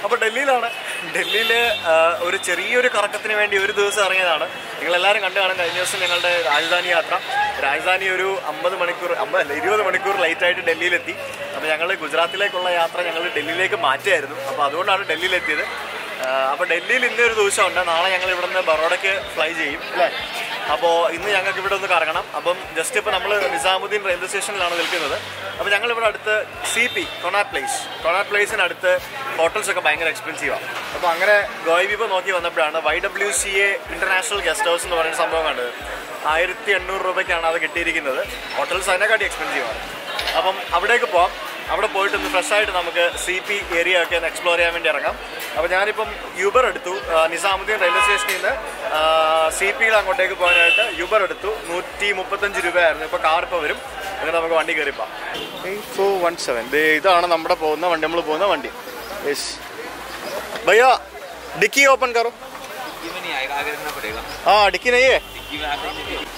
അപ്പോൾ ഡൽഹിയിലാണ് ഡൽഹിയിൽ ഒരു ചെറിയൊരു കറക്കത്തിന് വേണ്ടി ഒരു ദിവസം ഇറങ്ങിയതാണ് നിങ്ങളെല്ലാവരും കണ്ടു കാണാൻ കഴിഞ്ഞ ദിവസം ഞങ്ങളുടെ രാജധാനി യാത്ര രാജധാനി ഒരു അമ്പത് മണിക്കൂർ അമ്പതല്ല ഇരുപത് മണിക്കൂർ ലേറ്റായിട്ട് ഡൽഹിയിലെത്തി അപ്പോൾ ഞങ്ങൾ ഗുജറാത്തിലേക്കുള്ള യാത്ര ഞങ്ങൾ ഡൽഹിയിലേക്ക് മാറ്റിയായിരുന്നു അപ്പോൾ അതുകൊണ്ടാണ് ഡൽഹിയിലെത്തിയത് അപ്പോൾ ഡൽഹിയിൽ ഇന്നൊരു ദിവസമുണ്ട് നാളെ ഞങ്ങൾ ഇവിടുന്ന് ബറോഡയ്ക്ക് ഫ്ലൈ ചെയ്യും അല്ലേ അപ്പോൾ ഇന്ന് ഞങ്ങൾക്ക് ഇവിടെ ഒന്ന് കറങ്ങണം അപ്പം ജസ്റ്റ് ഇപ്പോൾ നമ്മൾ നിസാമുദ്ദീൻ റെയിൽവേ സ്റ്റേഷനിലാണ് നിൽക്കുന്നത് അപ്പോൾ ഞങ്ങൾ ഇവിടെ അടുത്ത് സി പി കൊണാട്ട് പ്ലേസ് കൊണാട്ട് പ്ലേസിനടുത്ത് ഹോട്ടൽസ് ഒക്കെ ഭയങ്കര എക്സ്പെൻസീവാണ് അപ്പോൾ അങ്ങനെ ഗോയിബിപ്പോൾ നോക്കി വന്നപ്പോഴാണ് Y W C A international guest house എന്ന് പറയുന്ന സംഭവം കണ്ടത് ആയിരത്തി എണ്ണൂറ് രൂപയ്ക്കാണ് അത് കിട്ടിയിരിക്കുന്നത് ഹോട്ടൽസ് അതിനെക്കാട്ടി എക്സ്പെൻസീവാണ് അപ്പം അവിടേക്ക് പോവാം അവിടെ പോയിട്ട് ഒന്ന് ഫ്രഷ് ആയിട്ട് നമുക്ക് സി പി ഏരിയ ഒക്കെ ഒന്ന് എക്സ്പ്ലോർ ചെയ്യാൻ വേണ്ടി ഇറങ്ങാം അപ്പോൾ ഞാനിപ്പം യൂബർ എടുത്തു ആ, നിസാമുദ്ദീൻ റെയിൽവേ സ്റ്റേഷനിൽ നിന്ന് സി പിയിൽ അങ്ങോട്ടേക്ക് പോകാനായിട്ട് യൂബർ എടുത്തു നൂറ്റി മുപ്പത്തഞ്ച് രൂപയായിരുന്നു ഇപ്പോൾ കാർ ഇപ്പോൾ വരും എന്നിട്ട് നമുക്ക് വണ്ടി കയറിപ്പാം എയ്റ്റ് ഫോർ വൺ സെവൻ ഇതാണ് നമ്മുടെ പോകുന്ന വണ്ടി നമ്മൾ പോകുന്ന വണ്ടി യെസ് ഭയ്യ ഡിക്കി ഓപ്പൺ കറോ डिक्की में नहीं आएगा आगे रखना पड़ेगा ആ ഡിക്കി നെയ്യേ डिक्की में आता ही नहीं है।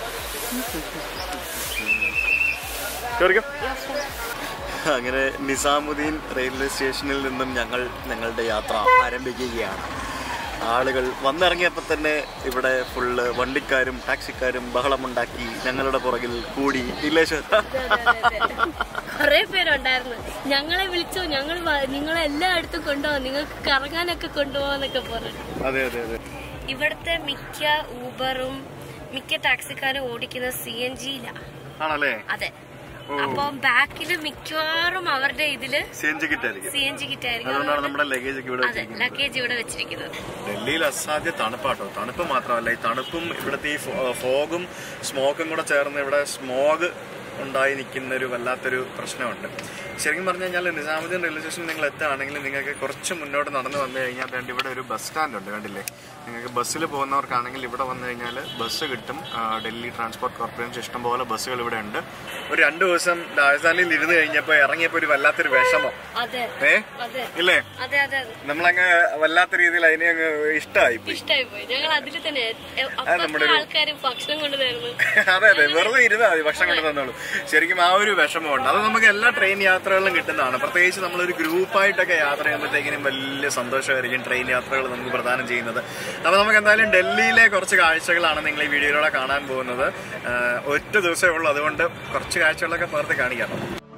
കയറിക്കോ അങ്ങനെ നിസാമുദ്ദീൻ റെയിൽവേ സ്റ്റേഷനിൽ നിന്നും ഞങ്ങൾ ഞങ്ങളുടെ യാത്ര ആരംഭിക്കുകയാണ് ആളുകൾ വന്നിറങ്ങിയപ്പോൾ തന്നെ ഇവിടെ ഫുള്ള് വണ്ടിക്കാരും ടാക്സിക്കാരും ബഹളമുണ്ടാക്കി ഞങ്ങളുടെ പുറകിൽ കൂടി ഇല്ലേ ശ്വേത കുറെ പേരുണ്ടായിരുന്നു ഞങ്ങളെ വിളിച്ചു ഞങ്ങൾ വ- നിങ്ങളെ എല്ലായിടത്തും കൊണ്ടുപോകാം നിങ്ങൾക്ക് കറങ്ങാനൊക്കെ കൊണ്ടുപോകാന്നൊക്കെ പറഞ്ഞു അതെ അതെ അതെ ഇവിടുത്തെ മിക്ക ഊബറും മിക്ക ടാക്സിക്കാരും ഓടിക്കുന്ന സി എൻ ജിയിലാണ് ആണല്ലേ അതെ അപ്പൊ ബാക്കില് മിക്കവാറും അവരുടെ ഇതില് സെഞ്ച് കിട്ടായിരിക്കും സി എൻ ജി കിറ്റായിരിക്കും അതുകൊണ്ടാണ് നമ്മുടെ ലഗേജ് ഒക്കെ ഇവിടെ അതെ വെച്ചിരിക്കുന്നത് ലഗേജ് ഇവിടെ വെച്ചിരിക്കുന്നത് ഡൽഹിയിൽ അസാധ്യ തണുപ്പാട്ടോ തണുപ്പ് മാത്രമല്ല ഈ തണുപ്പും ഇവിടുത്തെ ഈ ഫോ- ഫോഗും സ്മോക്കും കൂടെ ചേർന്ന് ഇവിടെ സ്മോഗ് ഉണ്ടായി നിൽക്കുന്ന ഒരു വല്ലാത്തൊരു പ്രശ്നമുണ്ട് ശരിക്കും പറഞ്ഞു കഴിഞ്ഞാൽ നിസാമുദ്ദീൻ റെയിൽവേ സ്റ്റേഷനിൽ നിങ്ങൾ എത്തുകയാണെങ്കിൽ നിങ്ങൾക്ക് കുറച്ച് മുന്നോട്ട് നടന്നു വന്നു കഴിഞ്ഞാൽ വേണ്ടി ഇവിടെ ഒരു ബസ് സ്റ്റാൻഡ് ഉണ്ട് കണ്ടില്ലേ നിങ്ങൾക്ക് ബസ്സിൽ പോകുന്നവർക്കാണെങ്കിൽ ഇവിടെ വന്നു കഴിഞ്ഞാൽ ബസ് കിട്ടും ആ, ഡൽഹി ട്രാൻസ്പോർട്ട് കോർപ്പറേഷൻ ഇഷ്ടംപോലെ ബസ്സുകൾ ഇവിടെ ഉണ്ട് ഒരു രണ്ട് ദിവസം രാജധാനിയിൽ ഇരുന്ന് കഴിഞ്ഞപ്പോൾ ഇറങ്ങിയപ്പോൾ ഒരു വല്ലാത്തൊരു വിഷമം അതെ ഏ അതെ ഇല്ലേ അതെ അതെ നമ്മളങ്ങ് വല്ലാത്ത രീതിയിൽ അതിനെ അങ്ങ് ഇഷ്ടമായി പോയി ഇഷ്ടമായി പോയി ഞങ്ങൾ അതിൽ തന്നെ എ- നമ്മുടെ അപ്പുറത്തെ ഒരു- ആൾക്കാർ ഭക്ഷണം കൊണ്ടുതരുന്നു അതെ അതെ വെറുതെ ഇരുന്നാ മതി ഭക്ഷണം കൊണ്ട് തന്നോളൂ ശരിക്കും ആ ഒരു വിഷമമുണ്ട് അത് നമുക്ക് എല്ലാ ട്രെയിൻ യാത്രകളിലും കിട്ടുന്നതാണ് പ്രത്യേകിച്ച് നമ്മളൊരു ഗ്രൂപ്പായിട്ടൊക്കെ യാത്ര ചെയ്യുമ്പോഴത്തേക്കിനും വലിയ സന്തോഷമായിരിക്കും ട്രെയിൻ യാത്രകൾ നമുക്ക് പ്രദാനം ചെയ്യുന്നത് അപ്പോൾ നമുക്ക് എന്തായാലും ഡൽഹിയിലെ കുറച്ച് കാഴ്ചകളാണ് നിങ്ങൾ ഈ വീഡിയോയിലൂടെ കാണാൻ പോകുന്നത് ആഹ് ഒറ്റ ദിവസമേ ഉള്ളൂ അതുകൊണ്ട് കുറച്ച് കാഴ്ചകളൊക്കെ പകർത്തി കാണിക്കാം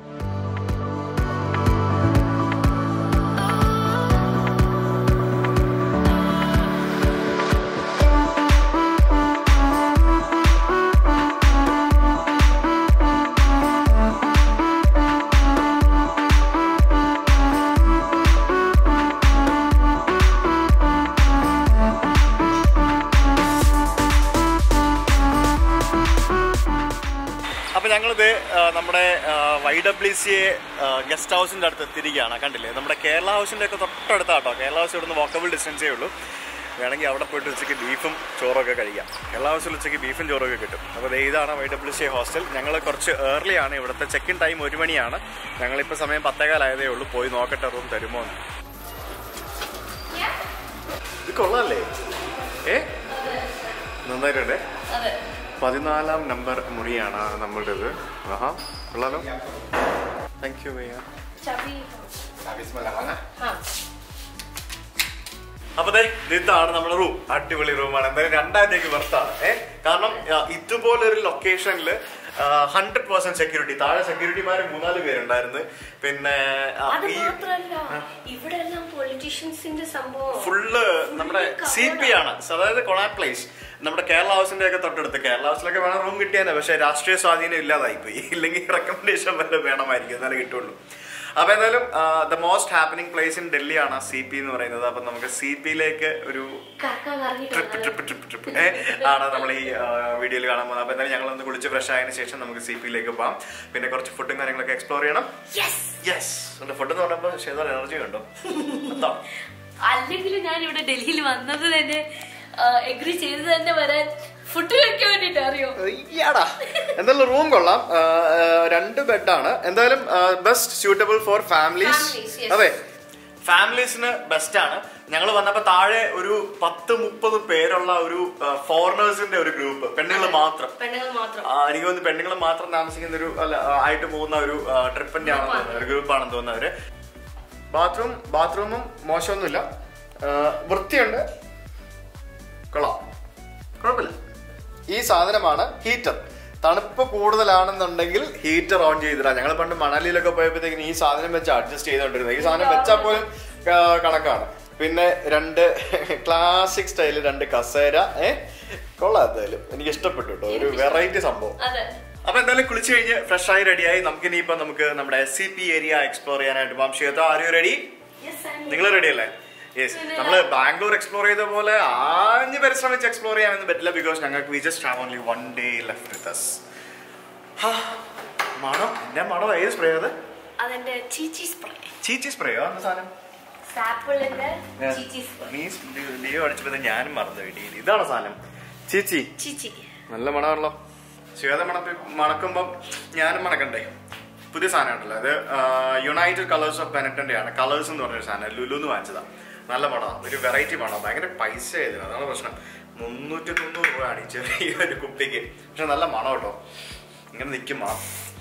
അപ്പൊ ഞങ്ങളിത് ആ, നമ്മുടെ Y W C A guest ഹൗസിന്റെ അടുത്ത് എത്തിയിരിക്കുകയാണ് കണ്ടില്ലേ നമ്മുടെ കേരള ഹൗസിന്റെ ഒക്കെ തൊട്ടടുത്താട്ടോ കേരള ഹൗസ് ഇവിടുന്ന് വാക്കബിൾ ഡിസ്റ്റൻസേ ഉള്ളൂ വേണമെങ്കിൽ അവിടെ പോയിട്ട് ഉച്ചയ്ക്ക് ബീഫും ചോറൊക്കെ കഴിക്കാം കേരള ഹൗസിൽ ഉച്ചയ്ക്ക് ബീഫും ചോറൊക്കെ കിട്ടും അപ്പോൾ ദേ ഇതാണ് Y W C A hostel ഞങ്ങൾ കുറച്ച് ഏർലി ആണ് ഇവിടുത്തെ ചെക്ക് ഇൻ ടൈം ഒരു മണിയാണ് ഞങ്ങളിപ്പോൾ സമയം പത്തേകാലായതേ ഉള്ളൂ പോയി നോക്കട്ടെ റൂം തരുമോ എന്ന് ഇത് കൊള്ളാല്ലേ ഏ നന്നായിട്ടുണ്ടേ അതെ പതിനാലാം നമ്പർ മുറിയാണ് നമ്മളുടേത് ആഹാ കൊള്ളാലോ താങ്ക് യു ഭയ്യ ചവി അപ്പൊ ദേ ഇതാണ് നമ്മുടെ റൂം അടിപൊളി റൂമാണ് എന്തായാലും രണ്ടായിരത്തേക്ക് വർത്താണ് ഏ കാരണം ആ, ഇതുപോലൊരു ലൊക്കേഷനിൽ ഹൺഡ്രഡ് പെർസെന്റ് സെക്യൂരിറ്റി താഴെ സെക്യൂരിറ്റിമാര് മൂന്നാല് പേരുണ്ടായിരുന്നു പിന്നെ ആ, അത് ഈ മാത്രല്ല ഇവിടെ എല്ലാം പൊളിറ്റീഷ്യൻസിന്റെ സംഭവം ഫുള്ള് നമ്മുടെ സി പി ആണ് അതായത് കൊണാട്ട് പ്ലേസ് നമ്മുടെ കേരള ഹൗസിന്റെ ഒക്കെ തൊട്ടടുത്ത് കേരള ഹൗസിലൊക്കെ വേണം റൂം കിട്ടിയാൽ പക്ഷേ രാഷ്ട്രീയ സ്വാധീനം ഇല്ലാതായി പോയി ഇല്ലെങ്കിൽ റെക്കമെൻഡേഷൻ വല്ല വേണമായിരിക്കും എന്നാലേ കിട്ടുള്ളൂ അപ്പൊ എന്തായാലും the most happening place in ഡൽഹിയാണ് സി പി എന്ന് പറയുന്നത് അപ്പൊ നമുക്ക് സി പിയിലേക്ക് ഒരു കറക്കാൻ ട്രിപ്പ് ഇറങ്ങിയിട്ടുണ്ട് ട്രിപ്പ് ട്രിപ്പ് ട്രിപ്പ് ഏ ആണ് നമ്മൾ ഈ വീഡിയോയിൽ കാണാൻ പോകുന്നത് അപ്പൊ എന്തായാലും ഞങ്ങൾ ഒന്ന് കുളിച്ച് ഫ്രഷ് ആയതിനു ശേഷം നമുക്ക് സി പിയിലേക്ക് പോകാം പിന്നെ കുറച്ച് ഫുഡും കാര്യങ്ങളൊക്കെ എക്സ്പ്ലോർ ചെയ്യണം യെസ് യെസ് ഫുഡ് എന്ന് പറഞ്ഞപ്പോൾ ശേഷം എനർജി ഉണ്ടോ അതാണ് അല്ലെങ്കിൽ ഞാൻ ഇവിടെ ഡൽഹിയിൽ വന്നത് തന്നെ എഗ്രി ചെയ്ത് തന്നെ വരാൻ ഫുഡ് കഴിക്കാൻ വേണ്ടിട്ട് അറിയോ അയ്യാടാ എന്തായാലും റൂം കൊള്ളാം ആ, ആ, രണ്ട് ബെഡാണ് എന്തായാലും best suitable for families Families, yes. അതെ ഫാമിലീസിന് ബെസ്റ്റ് ആണ് ഞങ്ങൾ വന്നപ്പോ താഴെ ഒരു പത്ത് മുപ്പത് പേരുള്ള ഒരു ഫോറിനേഴ്സിന്റെ ഒരു ഗ്രൂപ്പ് പെണ്ണുങ്ങൾ മാത്രം പെണ്ണുങ്ങൾ മാത്രം ആ, എനിക്ക് തോന്നുന്നു പെണ്ണുങ്ങൾ മാത്രം താമസിക്കുന്ന ഒരു അല്ല ആ, ആയിട്ട് പോകുന്ന ഒരു ട്രിപ്പിന്റെ ആണെന്ന് തോന്നുന്നത് ഒരു ഗ്രൂപ്പാണെന്ന് തോന്നുന്നവര് ബാത്റൂം ബാത്റൂമും മോശമൊന്നുമില്ല ആ, വൃത്തിയുണ്ട് കൊള്ളാം കുഴപ്പമില്ല ഈ സാധനമാണ് ഹീറ്റർ തണുപ്പ് കൂടുതലാണെന്നുണ്ടെങ്കിൽ ഹീറ്റർ ഓൺ ചെയ്തിടാം ഞങ്ങൾ പണ്ട് മണാലിയിലൊക്കെ പോയപ്പോഴത്തേക്കിന് ഈ സാധനം വെച്ച് അഡ്ജസ്റ്റ് ചെയ്തോണ്ടിരുന്നത് ഈ സാധനം വെച്ചാൽ പോലും ക- കണക്കാണ് പിന്നെ രണ്ട് ക്ലാസിക് സ്റ്റൈല് രണ്ട് കസേര ഏ കൊള്ളാം എന്തായാലും എനിക്ക് ഇഷ്ടപ്പെട്ടു കേട്ടോ ഒരു വെറൈറ്റി സംഭവം അതെ അപ്പൊ എന്തായാലും കുളിച്ച് കഴിഞ്ഞ് ഫ്രഷ് ആയി റെഡിയായി നമുക്ക് ഇനിയിപ്പോ നമുക്ക് നമ്മുടെ സി പി ഏരിയ എക്സ്പ്ലോർ ചെയ്യാനായിട്ട് പോകാം ഷിയത്തോ ആർ യു റെഡി നിങ്ങൾ റെഡി അല്ലേ യെസ് നമ്മള് ബാംഗ്ലൂർ എക്സ്പ്ലോർ ചെയ്ത പോലെ ആഞ്ഞ് പരിശ്രമിച്ച് എക്സ്പ്ലോർ ചെയ്യാനൊന്നും പറ്റില്ല ബിക്കോസ് ഞങ്ങൾക്ക് we just have only one day left with us മണം എന്റെ മണം ഏത് സ്പ്രേ അത് അതെന്റെ ചീച്ചി സ്പ്രേ ചീച്ചി സ്പ്രേയോ ആണ് സാധനം സാപ്പിളിന്റെ ചീച്ചി സ്പ്രേ നീ ലിയോ അടിച്ചപ്പോ ഞാനും മറന്നു വീട്ടിൽ ഇതാണോ സാധനം ചീച്ചി ചീച്ചി നല്ല മണമാണല്ലോ ശ്വേത മണപ്പി മണക്കുമ്പം ഞാനും മണക്കണ്ടേ പുതിയ സാധനം ഉണ്ടല്ലോ അത് യുണൈറ്റഡ് കളേഴ്സ് ഓഫ് പെനറ്റന്റെ ആണ് കളേഴ്സ് എന്ന് പറഞ്ഞൊരു സാധനം ലുലുന്ന് വാങ്ങിച്ചതാ നല്ല മണമാണ് ഒരു വെറൈറ്റി മണം ഭയങ്കര പൈസ ആയിരുന്നു അതാണ് പ്രശ്നം മുന്നൂറ്റി തൊണ്ണൂറ് രൂപയാണ് ഈ ചെറിയൊരു കുപ്പിക്ക് പക്ഷെ നല്ല മണം കേട്ടോ ഇങ്ങനെ നിൽക്കും മണം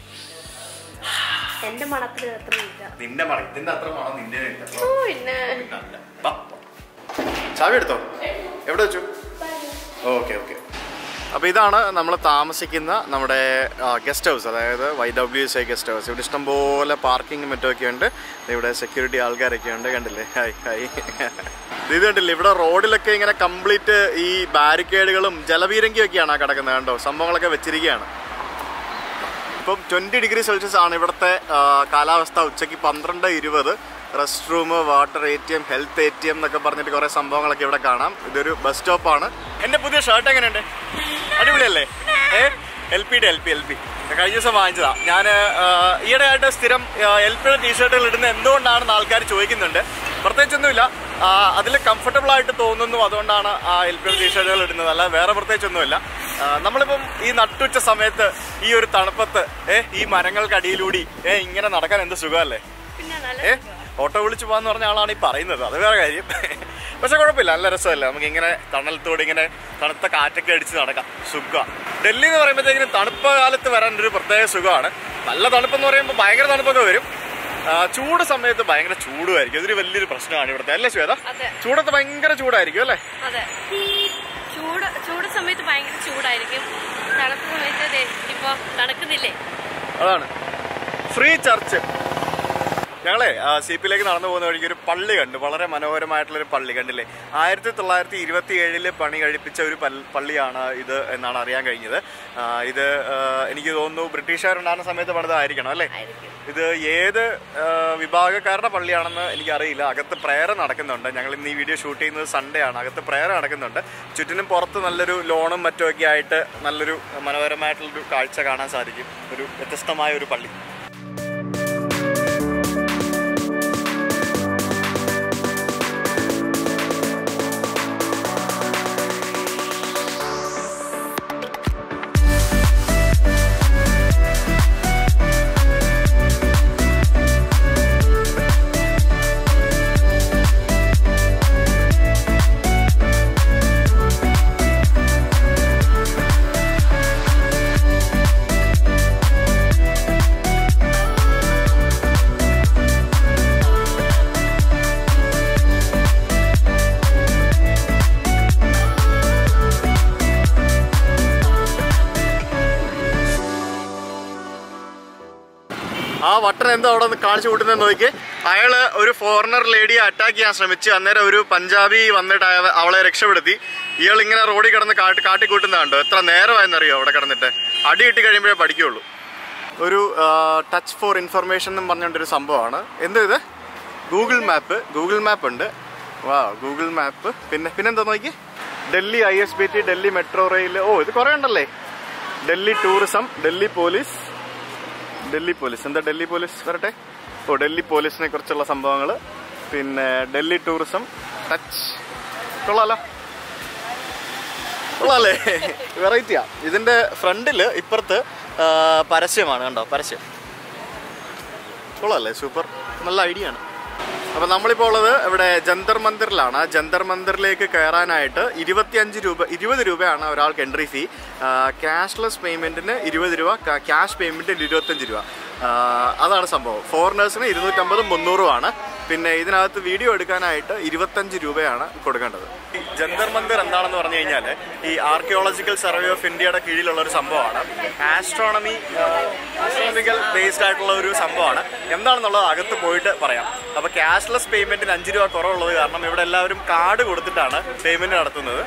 എന്റെ മണത്തിൽ അത്ര ഇല്ല നിന്റെ മണം ഇതിന്റെ അത്ര മണം നിന്റെ ഇല്ല ഓ, പിന്നെ പിന്നെ അല്ല. വാ, വാ. ചാവി എടുത്തോ എവിടെ വെച്ചു ഓക്കെ ഓക്കെ അപ്പോൾ ഇതാണ് നമ്മൾ താമസിക്കുന്ന നമ്മുടെ ഗസ്റ്റ് ഹൗസ് അതായത് Y W S I guest house ഇവിടെ ഇഷ്ടംപോലെ പാർക്കിംഗ് മറ്റൊക്കെ ഉണ്ട് ഇവിടെ സെക്യൂരിറ്റി ആൾക്കാരൊക്കെ ഉണ്ട് കണ്ടില്ലേ ഹായ് ഹായ് ഇത് കണ്ടില്ലേ ഇവിടെ റോഡിലൊക്കെ ഇങ്ങനെ കംപ്ലീറ്റ് ഈ ബാരിക്കേഡുകളും ജലപീരങ്കിയൊക്കെയാണ് കിടക്കുന്നത് കണ്ടോ സംഭവങ്ങളൊക്കെ വെച്ചിരിക്കുകയാണ് ഇപ്പം ട്വൻറ്റി ഡിഗ്രി സെൽഷ്യസ് ആണ് ഇവിടുത്തെ ആ, കാലാവസ്ഥ ഉച്ചയ്ക്ക് പന്ത്രണ്ട് ഇരുപത് rest room water A T M health A T M എന്നൊക്കെ പറഞ്ഞിട്ട് കുറേ സംഭവങ്ങളൊക്കെ ഇവിടെ കാണാം ഇതൊരു ബസ് സ്റ്റോപ്പാണ് എൻ്റെ പുതിയ ഷർട്ട് എങ്ങനെയുണ്ട് അടിപൊളിയല്ലേ ഏ എൽ പിയുടെ എൽ പി എൽ പി കഴിഞ്ഞ ദിവസം വാങ്ങിച്ചതാ ഞാൻ ഈയിടെ ആയിട്ട് സ്ഥിരം എൽ പിയുടെ ടീഷർട്ടുകൾ ഇടുന്ന എന്തുകൊണ്ടാണെന്ന് ആൾക്കാർ ചോദിക്കുന്നുണ്ട് പ്രത്യേകിച്ചൊന്നുമില്ല അതിൽ കംഫർട്ടബിൾ ആയിട്ട് തോന്നുന്നു അതുകൊണ്ടാണ് ആ എൽ പിയുടെ ടീഷർട്ടുകൾ ഇടുന്നത് അല്ല വേറെ പ്രത്യേകിച്ചൊന്നുമില്ല ആ, നമ്മളിപ്പം ഈ നട്ടുച്ച സമയത്ത് ഈ ഒരു തണുപ്പത്ത് ഏ ഈ മരങ്ങൾക്കടിയിലൂടി ഏ ഇങ്ങനെ നടക്കാൻ എന്ത് സുഖമല്ലേ പിന്നെ നല്ല ഏ ഓട്ടോ വിളിച്ച് പോകാന്ന് പറഞ്ഞ ആളാണ് ഈ പറയുന്നത് അത് വേറെ കാര്യം പക്ഷെ കുഴപ്പമില്ല നല്ല രസമല്ലേ നമുക്ക് ഇങ്ങനെ തണലത്തോട് ഇങ്ങനെ തണുത്ത കാറ്റൊക്കെ അടിച്ച് നടക്കാം സുഖമാണ് ഡൽഹി എന്ന് പറയുമ്പോഴത്തേക്കിനും തണുപ്പ് കാലത്ത് വരാൻ ഒരു പ്രത്യേക സുഖമാണ് നല്ല തണുപ്പെന്ന് പറയുമ്പോൾ ഭയങ്കര തണുപ്പൊക്കെ വരും ആ, ചൂട് സമയത്ത് ഭയങ്കര ചൂടുമായിരിക്കും അതൊരു വലിയൊരു പ്രശ്നമാണ് ഇവിടുത്തെ അല്ലേ ശ്വേത അതെ. ചൂടത്ത് ഭയങ്കര ചൂടായിരിക്കും അല്ലേ അതെ ചൂട് ചൂട് സമയത്ത് ഭയങ്കര ചൂടായിരിക്കും തണുത്ത സമയത്ത് ദേ ഇപ്പൊ തണുക്കുന്നില്ലേ അതാണ് ഫ്രീ ചർച്ച് ഞങ്ങളെ സി പിയിലേക്ക് നടന്നു പോകുന്ന വഴിക്ക് ഒരു പള്ളി കണ്ടു വളരെ മനോഹരമായിട്ടുള്ളൊരു പള്ളി കണ്ടില്ലേ ആയിരത്തി തൊള്ളായിരത്തി ഇരുപത്തി ഏഴില് പണി കഴിപ്പിച്ച ഒരു പൽ- പള്ളിയാണ് ഇത് എന്നാണ് അറിയാൻ കഴിഞ്ഞത് ആ, ഇത് ആ, എനിക്ക് തോന്നുന്നു ബ്രിട്ടീഷുകാരുണ്ടാകുന്ന സമയത്ത് പണിതായിരിക്കണം അല്ലേ ആയിരിക്കും ഇത് ഏത് ആ, വിഭാഗക്കാരുടെ പള്ളിയാണെന്ന് എനിക്കറിയില്ല അകത്ത് പ്രേയർ നടക്കുന്നുണ്ട് ഞങ്ങൾ ഇന്ന് ഈ വീഡിയോ ഷൂട്ട് ചെയ്യുന്നത് സൺഡേ ആണ് അകത്ത് പ്രേയർ നടക്കുന്നുണ്ട് ചുറ്റിനും പുറത്ത് നല്ലൊരു ലോണും മറ്റുമൊക്കെ ആയിട്ട് നല്ലൊരു മനോഹരമായിട്ടുള്ളൊരു കാഴ്ച കാണാൻ സാധിക്കും ഒരു വ്യത്യസ്തമായ ഒരു പള്ളി ആ വട്ടൻ എന്താ അവിടെ നിന്ന് കാണിച്ചു കൂട്ടുന്നത് നോക്കി അയാള് ഒരു ഫോറിനർ ലേഡിയെ അറ്റാക്ക് ചെയ്യാൻ ശ്രമിച്ച് അന്നേരം ഒരു പഞ്ചാബി വന്നിട്ട് അയ- അവളെ രക്ഷപ്പെടുത്തി ഇയാൾ ഇങ്ങനെ റോഡിൽ കിടന്ന് കാട്ടി കാട്ടിക്കൂട്ടുന്നതുണ്ടോ എത്ര നേരമായെന്നറിയോ അവിടെ കിടന്നിട്ട് അടി കിട്ടി കഴിയുമ്പോഴേ പഠിക്കുള്ളൂ ഒരു ടച്ച് ഫോർ ഇൻഫർമേഷൻ എന്നും പറഞ്ഞുകൊണ്ടൊരു സംഭവമാണ് എന്ത് ഇത് ഗൂഗിൾ മാപ്പ് ഗൂഗിൾ മാപ്പ് ഉണ്ട് വാ ഗൂഗിൾ മാപ്പ് പിന്നെ പിന്നെന്താ നോക്കി Delhi I S B T Delhi metro rail ഓ ഇത് കുറേ ഉണ്ടല്ലേ Delhi tourism Delhi police Delhi police എന്താ ഡൽഹി പോലീസ് വരട്ടെ ഓ ഡൽഹി പോലീസിനെ കുറിച്ചുള്ള സംഭവങ്ങൾ പിന്നെ ഡൽഹി ടൂറിസം ടച്ച് കൊള്ളാലോ കൊള്ളാല്ലേ വെറൈറ്റിയാ ഇതിന്റെ ഫ്രണ്ടില് ഇപ്പുറത്ത് ആ, പരസ്യമാണ് കണ്ടോ പരസ്യം കൊള്ളാല്ലേ സൂപ്പർ നല്ല ഐഡിയ ആണ് അപ്പൊ നമ്മളിപ്പോൾ ഉള്ളത് ഇവിടെ ജന്തർ മന്ദിറിലാണ് ആ ജന്തർ മന്ദിറിലേക്ക് കയറാനായിട്ട് ഇരുപത്തിയഞ്ച് രൂപ ഇരുപത് രൂപയാണ് ഒരാൾക്ക് എൻട്രി ഫീ ക്യാഷ്ലെസ് പേയ്മെന്റിന് ഇരുപത് രൂപ ക്യാഷ് പേയ്മെന്റിന് ഇരുപത്തഞ്ച് രൂപ ആ, അതാണ് സംഭവം ഫോറിനേഴ്സിന് ഇരുന്നൂറ്റമ്പതും മുന്നൂറുമാണ് പിന്നെ ഇതിനകത്ത് വീഡിയോ എടുക്കാനായിട്ട് ഇരുപത്തഞ്ച് രൂപയാണ് കൊടുക്കേണ്ടത് ഈ ജന്തർ മന്ദിർ എന്താണെന്ന് പറഞ്ഞു കഴിഞ്ഞാൽ ഈ ആർക്കിയോളജിക്കൽ സർവേ ഓഫ് ഇന്ത്യയുടെ കീഴിലുള്ള ഒരു സംഭവമാണ് ആസ്ട്രോണമി ആസ്ട്രോണമിക്കൽ ബേസ്ഡ് ആയിട്ടുള്ള ഒരു സംഭവമാണ് എന്താണെന്നുള്ളത് അകത്ത് പോയിട്ട് പറയാം അപ്പോൾ ക്യാഷ്ലെസ് പേയ്മെന്റിന് അഞ്ച് രൂപ കുറവുള്ളത് കാരണം ഇവിടെ എല്ലാവരും കാർഡ് കൊടുത്തിട്ടാണ് പേയ്മെന്റ് നടത്തുന്നത്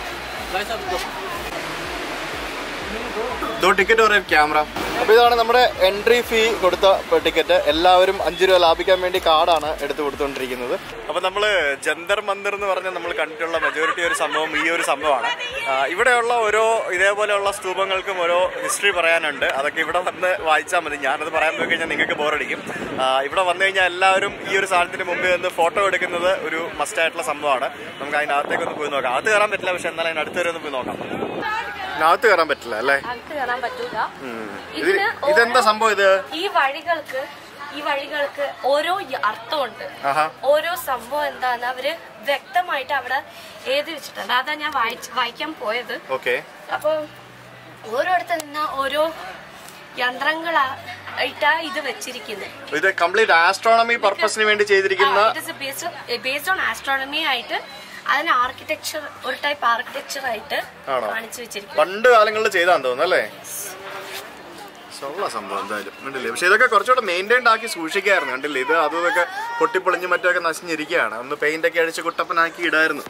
ദോ ടിക്കറ്റ് പറയും ക്യാമറ അപ്പോൾ ഇതാണ് നമ്മുടെ എൻട്രി ഫീ കൊടുത്ത ടിക്കറ്റ് എല്ലാവരും അഞ്ച് രൂപ ലാഭിക്കാൻ വേണ്ടി കാർഡാണ് എടുത്തു കൊടുത്തുകൊണ്ടിരിക്കുന്നത് അപ്പോൾ നമ്മൾ ജന്തർ മന്ദിർ എന്ന് പറഞ്ഞ നമ്മൾ കണ്ടിട്ടുള്ള മെജോറിറ്റി ഒരു സംഭവം ഈ ഒരു സംഭവമാണ് ആ, ഇവിടെയുള്ള ഓരോ ഇതേപോലെയുള്ള സ്തൂപങ്ങൾക്കും ഓരോ ഹിസ്റ്ററി പറയാനുണ്ട് അതൊക്കെ ഇവിടെ വന്ന് വായിച്ചാൽ മതി ഞാനത് പറയാൻ പോയി കഴിഞ്ഞാൽ നിങ്ങൾക്ക് ബോറടിക്കും ആ, ഇവിടെ വന്നു കഴിഞ്ഞാൽ എല്ലാവരും ഈ ഒരു സാധനത്തിന് മുമ്പിൽ നിന്ന് ഫോട്ടോ എടുക്കുന്നത് ഒരു മസ്റ്റ് ആയിട്ടുള്ള സംഭവമാണ് നമുക്ക് അതിനകത്തേക്ക് ഒന്ന് പോയി നോക്കാം അകത്ത് കയറാൻ പറ്റില്ല പക്ഷെ എന്നാലും അതിനടുത്ത് വരെ ഒന്ന് പോയി നോക്കാം ഇതിനകത്ത് കയറാൻ പറ്റില്ല അല്ലേ അകത്ത് കയറാൻ പറ്റൂല ഇത് ഇതിന് ഇതെന്താ സംഭവം ഇത് ഈ വഴികൾക്ക് ഈ വഴികൾക്ക് ഓരോ യ- അർത്ഥമുണ്ട് ആഹാ ഓരോ സംഭവം എന്താന്ന് അവര് വ്യക്തമായിട്ട് അവിടെ എഴുതി വെച്ചിട്ടുണ്ട് അതാ ഞാൻ വായിച്ച് വായിക്കാൻ പോയത് ഓക്കെ അപ്പൊ ഓരോരുത്തർ നിന്ന് ഓരോ യന്ത്രങ്ങളായിട്ടാ ഇത് വെച്ചിരിക്കുന്നത് ഇത് കംപ്ലീറ്റ് ആസ്ട്രോണമി പർപ്പസിന് വേണ്ടി ചെയ്തിരിക്കുന്ന ബേസ്ഡ് ഓൺ ആസ്ട്രോണമി ആയിട്ട് അതിന് ആർക്കിടെക്ചർ ഒരു ടൈപ്പ് ആർക്കിടെക്ചർ ആയിട്ട് ആണോ? കാണിച്ചു വെച്ചിരിക്കുന്നത് പണ്ട് കാലങ്ങളിൽ ചെയ്താന്ന് തോന്നുന്നു അല്ലേ ഉള്ള സംഭവം എന്തായാലും കണ്ടില്ലേ പക്ഷെ ഇതൊക്കെ കുറച്ചുകൂടെ മെയിൻറ്റൈൻഡ് ആക്കി സൂക്ഷിക്കായിരുന്നു കണ്ടില്ലേ ഇത് അതും ഇതൊക്കെ പൊട്ടിപ്പൊളിഞ്ഞ് മറ്റൊക്കെ നശിഞ്ഞിരിക്കുകയാണ് ഒന്ന് പെയിന്റ് ഒക്കെ അടിച്ച് കുട്ടപ്പനാക്കി ഇടായിരുന്നു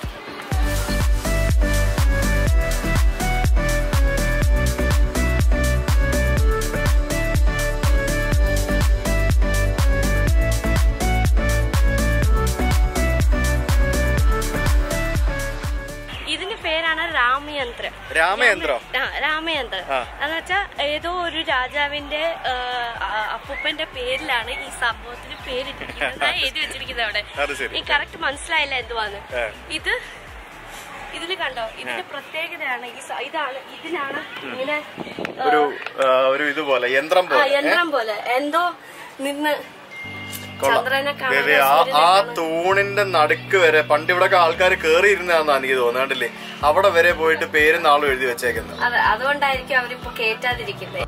ഇതിന്റെ പേരാണ് രാമയന്ത്രം രാമയന്ത്രോ ആ, രാമയന്ത്രം ആ. എന്ന് വെച്ചാൽ ഏതോ ഒരു രാജാവിന്റെ ആ, ആ, അപ്പൂപ്പന്റെ പേരിലാണ് ഈ സംഭവത്തിന് പേരിട്ടിരിക്കുന്നത് ഞാൻ എഴുതി വെച്ചിരിക്കുന്നത് അവിടെ അത് ശരി. ഈ കറക്റ്റ് മനസ്സിലായില്ല എന്തുവാന്ന് ഏ. ഇത് ഇതില് കണ്ടോ ഇതിന്റെ പ്രത്യേകതയാണ് ഈ സ- ഇതാണ് ഇതിനാണ് ഇങ്ങനെ ആ, ഒരു ആ, ഒരു ഇതുപോലെ യന്ത്രം ആ പോലെ ഏ? യന്ത്രം പോലെ എന്തോ നിന്ന് കൊള്ളാം. ചന്ദ്രനെ ദേ, ദേ, കാണാൻ ആ സൂര്യനെ ആ കാണാൻ. തൂണിന്റെ നടുക്ക് വരെ പണ്ട് ഇവിടെ ആൾക്കാർ കേറി ഇരുന്നാന്ന് എനിക്ക് തോന്നുന്നത് കണ്ടില്ലേ അവിടെ വരെ പോയിട്ട് പേരും നാളും എഴുതി വെച്ചേക്കുന്നത് അതെ അതുകൊണ്ടായിരിക്കും അവരിപ്പോ കേറ്റാതിരിക്കുന്നത്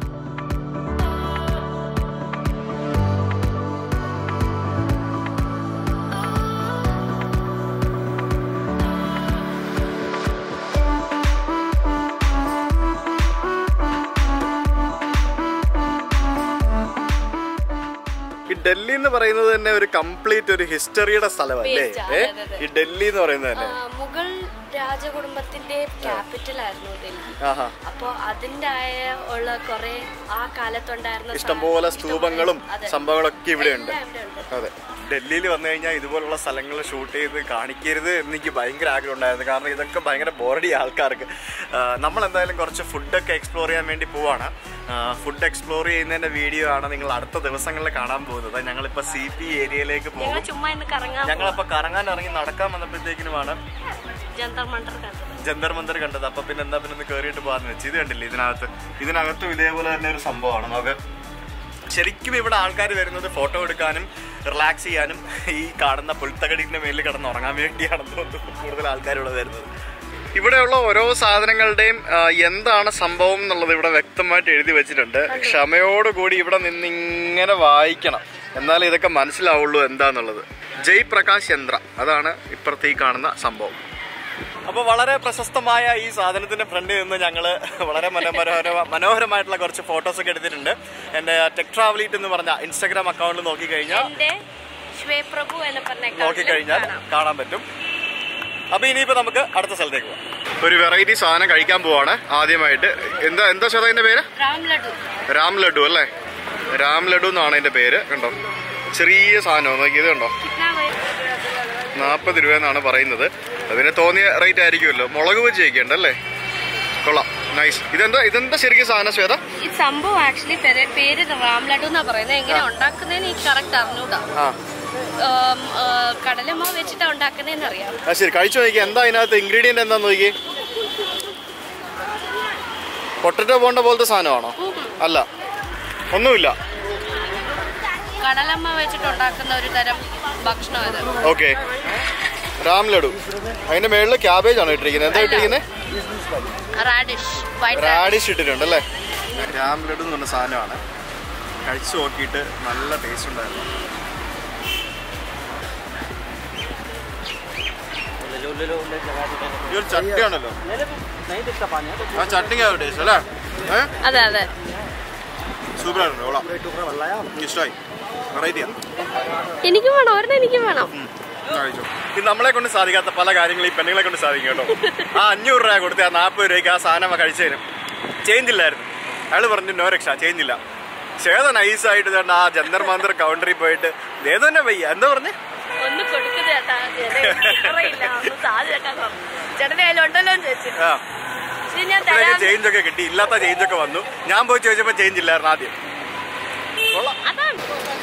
ഈ ഡൽഹി എന്ന് പറയുന്നത് തന്നെ ഒരു കംപ്ലീറ്റ് ഒരു ഹിസ്റ്ററിയുടെ സ്ഥലമല്ലേ Based ആ, ഏ? അതെ, അതെ. ഈ ഡൽഹി എന്ന് പറയുന്നത് തന്നെ ആ, മുഗൾ രാജകുടുംബത്തിന്റെ ക്യാപിറ്റൽ ആയിരുന്നു ഡൽഹി ആഹാ അപ്പോ അതിന്റെ ആയ ഉള്ള കുറെ ആ കാലത്തുണ്ടായിരുന്ന ഇഷ്ടംപോലെ സാ- സ്തൂപങ്ങളും അതെ. സംഭവങ്ങളൊക്കെ ഇവിടെ ഉണ്ട് എല്ലാം ഇവിടെ ഉണ്ട്. അതെ ഡൽഹിയിൽ വന്നു കഴിഞ്ഞാൽ ഇതുപോലുള്ള സ്ഥലങ്ങൾ ഷൂട്ട് ചെയ്ത് കാണിക്കരുത് എന്ന് എനിക്ക് ഭയങ്കര ആഗ്രഹം ഉണ്ടായിരുന്നു കാരണം ഇതൊക്കെ ഭയങ്കര ബോറടി ആൾക്കാർക്ക് ആ, നമ്മൾ എന്തായാലും കുറച്ച് ഫുഡൊക്കെ എക്സ്പ്ലോർ ചെയ്യാൻ വേണ്ടി പോവാണ് ഫുഡ് എക്സ്പ്ലോർ ചെയ്യുന്നതിന്റെ വീഡിയോ ആണ് നിങ്ങൾ അടുത്ത ദിവസങ്ങളിൽ കാണാൻ പോകുന്നത് ഞങ്ങളിപ്പോൾ സി പി ഏരിയയിലേക്ക് ഞങ്ങൾ പോകും ചുമ്മാ ഇന്ന് കറങ്ങാൻ ഞങ്ങളപ്പോൾ കറങ്ങാൻ ഇറങ്ങി നടക്കാൻ വന്നപ്പോഴത്തേക്കിനുമാണ് ജന്തർ മണ്ടർ കണ്ടത് ജന്തർ മന്ദർ കണ്ടത് അപ്പൊ പിന്നെ എന്താ പിന്നെ ഒന്ന് കയറിയിട്ട് പോകാന്ന് വെച്ച് ഇത് കണ്ടില്ലേ ഇതിനകത്ത് ഇതിനകത്തും ഇതേപോലെ തന്നെ ഒരു സംഭവമാണ് നമുക്ക് ശരിക്കും ഇവിടെ ആൾക്കാർ വരുന്നത് ഫോട്ടോ എടുക്കാനും റിലാക്സ് ചെയ്യാനും ഈ കാണുന്ന പുൽത്തകടിന്റെ മേലിൽ കിടന്ന് ഉറങ്ങാൻ വേണ്ടിയാണെന്ന് തോന്നുന്നു കൂടുതൽ ആൾക്കാർ ഇവിടെ വരുന്നത് ഇവിടെയുള്ള ഓരോ സാധനങ്ങളുടെയും ആ, എന്താണ് സംഭവം എന്നുള്ളത് ഇവിടെ വ്യക്തമായിട്ട് എഴുതി വെച്ചിട്ടുണ്ട് ക്ഷമയോടുകൂടി ഇവിടെ നിന്ന് ഇങ്ങനെ വായിക്കണം എന്നാലേ ഇതൊക്കെ മനസ്സിലാവുള്ളൂ എന്താന്നുള്ളത് ജയ് പ്രകാശ് യന്ത്ര അതാണ് ഇപ്പുറത്ത് ഈ കാണുന്ന സംഭവം അപ്പോൾ വളരെ പ്രശസ്തമായ ഈ സാധനത്തിന്റെ ഫ്രണ്ടിൽ നിന്ന് ഞങ്ങൾ വളരെ മനോഹര മനോഹരമായിട്ടുള്ള കുറച്ച് ഫോട്ടോസ് ഒക്കെ എടുത്തിട്ടുണ്ട് എൻ്റെ ടെക് ട്രാവലീറ്റ് എന്ന് പറഞ്ഞ ഇൻസ്റ്റാഗ്രാം അക്കൗണ്ടിൽ നോക്കിക്കഴിഞ്ഞാൽ എന്റെ ശ്വേ പ്രഭു എന്ന് പറഞ്ഞ നോക്കിക്കഴിഞ്ഞാൽ കാണാം. കാണാൻ പറ്റും അപ്പൊ ഇനിയിപ്പോ നമുക്ക് അടുത്ത സ്ഥലത്തേക്ക് പോവാം ഒരു വെറൈറ്റി സാധനം കഴിക്കാൻ പോവാണ് ആദ്യമായിട്ട് എന്താ എന്താ ചേട്ടാ ഇതിന്റെ പേര് രാം ലഡു രാം ലഡു അല്ലേ രാം ലഡു എന്നാണ് അതിന്റെ പേര് കണ്ടോ ചെറിയ സാധനം നോക്കി ഇത് കണ്ടോ കിतना वही? നാൽപ്പത് രൂപ എന്നാണ് പറയുന്നത് അതിന് തോന്നിയ റേറ്റ് ആയിരിക്കുമല്ലോ മുളക് വെച്ച് ചെയ്യിക്കണ്ടല്ലേ കൊള്ളാം നൈസ് ഇതെന്താ ഇതെന്താ ശരിക്കും സാധനം ശ്വേത ഈ സംഭവം ആക്ച്വലി പേര് റാം ലഡു എന്നാ പറയുന്നത് എങ്ങനെ ഉണ്ടാക്കുന്നതെന്ന് എനിക്ക് കറക്റ്റ് അറിഞ്ഞൂടാ ആ ഉം, ആ, കടലമാവ് വെച്ചിട്ടാ ഉണ്ടാക്കുന്നതെന്ന് അറിയാം ആ ശരി കഴിച്ചു നോക്കി എന്താ അതിനകത്ത് ഇൻഗ്രീഡിയന്റ് എന്താന്ന് നോക്കി പൊട്ടറ്റോ പോണ്ട പോലത്തെ സാധനമാണോ അല്ല ഒന്നുമില്ല കടലമ്മ വെച്ചിട്ട് ഉണ്ടാക്കുന്ന ഒരു തരം ഭക്ഷണം ഇത് ഓക്കെ രാം ലഡു അതിന്റെ മേളിൽ ക്യാബേജ് ആണ് ഇട്ടിരിക്കുന്നത് എന്താ ഇട്ടിരിക്കുന്നത് റാഡിഷ് വൈറ്റ് റാഡിഷ് ഇട്ടിട്ടുണ്ട് അല്ലേ രാം ലഡു എന്ന് പറഞ്ഞ സാധനമാണ് കഴിച്ചു നോക്കിയിട്ട് നല്ല ടേസ്റ്റ് ഉണ്ടായിരുന്നു ले लो ले लगा दो ഈ ഒരു ചട്ടിയാണല്ലോ ले ले नहीं दिखता पानी है तो ആ ചട്ടിക്ക് ടേസ്റ്റ് അല്ലേ ഏഹ് അതെ അതെ സൂപ്പറാണ് കൊള്ളാം ഇഷ്ടമായി വെറൈറ്റിയാ എനിക്കും വേണം ഒരെണ്ണം എനിക്കും വേണം ഇത് നമ്മളെ കൊണ്ട് സാധിക്കാത്ത പല കാര്യങ്ങളും ഈ പെണ്ണുങ്ങളെ കൊണ്ട് സാധിക്കും കേട്ടോ ആ അഞ്ഞൂറ് രൂപ കൊടുത്ത് ആ നാൽപ്പത് രൂപയ്ക്ക് ആ സാധനം കഴിച്ചതിനും ചേഞ്ച് ഇല്ലായിരുന്നു അയാൾ പറഞ്ഞു നോ രക്ഷ ചേഞ്ച് ഇല്ല ചേത നൈസായിട്ട് തന്നെ ആ ജന്തർ മന്ദർ കൗണ്ടറിൽ പോയിട്ട് ഏത് തന്നെ വയ്യ എന്താ പറഞ്ഞേ ഒന്ന് കൊടുക്കുന്നത് ചേട്ടാ അറിയില്ല ഒന്ന് സാധ്യത ചേട്ടന്റെ കയ്യിലുണ്ടല്ലോ എന്ന് ചോദിച്ചു ആ ശരി ഞാൻ ഇപ്പോഴൊക്കെ തരാം ചേഞ്ച് ഒക്കെ കിട്ടി ഇല്ലാത്ത ചേഞ്ച് ഒക്കെ വന്നു ഞാൻ പോയി ചോദിച്ചപ്പോൾ ചേഞ്ച് ഇല്ലായിരുന്നു ആദ്യം കൊള്ളാം അതാണ്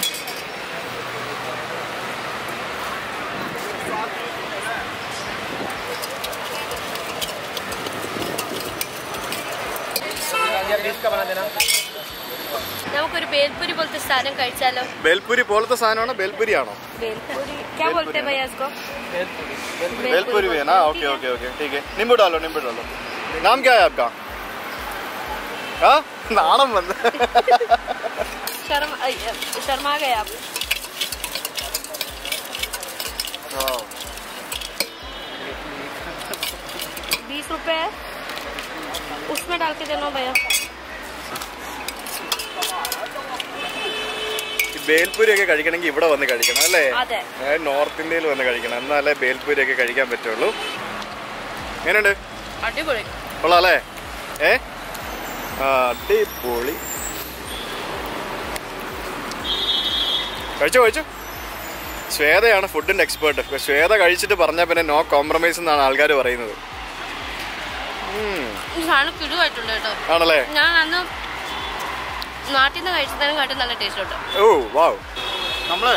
നമുക്കൊരു ബേൽപുരി പോലത്തെ സാധനം കഴിച്ചാലോ ബേൽപൂരി പോലത്തെ സാധനമാണോ ബേൽപൂരി ആണോ ബേൽപൂരി क्या बोलते हैं भैया इसको बेलपुरी भी है ना ओके ओके ओके ठीक है नींबू डालो नींबू डालो नाम क्या है आपका हाँ നാണം വന്ന് शर्म अ, शर्मा गए आप बीस रुपए है उसमें डाल के देना भैया ഈ ബേൽപൂരി ഒക്കെ കഴിക്കണമെങ്കിൽ ഇവിടെ വന്ന് കഴിക്കണം അല്ലേ അതെ അതായത് നോർത്ത് ഇന്ത്യയിൽ വന്ന് കഴിക്കണം എന്നാലേ ബേൽപൂരി ഒക്കെ കഴിക്കാൻ പറ്റുള്ളൂ എങ്ങനെയുണ്ട് അടിപൊളി കൊള്ളാം അല്ലേ ഏ ആ, അടിപൊളി കഴിച്ചോ കഴിച്ചോ ശ്വേതയാണ് ഫുഡിന്റെ എക്സ്പേർട്ട് ശ്വേത കഴിച്ചിട്ട് പറഞ്ഞാൽ പിന്നെ നോ കോംപ്രമൈസ് എന്നാണ് ആൾക്കാർ പറയുന്നത് ഉം, ഈ സാധനം കിടുവായിട്ടുണ്ട് കേട്ടോ ആണല്ലേ ഞാൻ അന്ന് നാട്ടിൽ നിന്ന് കഴിച്ചതിനും കാട്ടും നല്ല ടേസ്റ്റ് ഉണ്ട് ഓ വാവ് നമ്മള്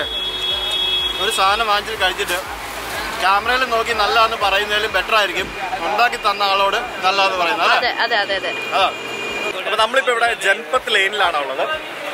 ഒരു സാധനം വാങ്ങിച്ചിട്ട് കഴിച്ചിട്ട് ക്യാമറയിൽ നോക്കി നല്ലതെന്ന് പറയുന്നതിലും ബെറ്റർ ആയിരിക്കും ഉണ്ടാക്കി തന്ന ആളോട് നല്ലതെന്ന് പറയുന്നത് അല്ലേ അതെ അതെ അതെ അതെ അതാണ് അപ്പൊ നമ്മളിപ്പോ ഇവിടെ ജൻപത്ത് ലൈനിലാണ് ഉള്ളത്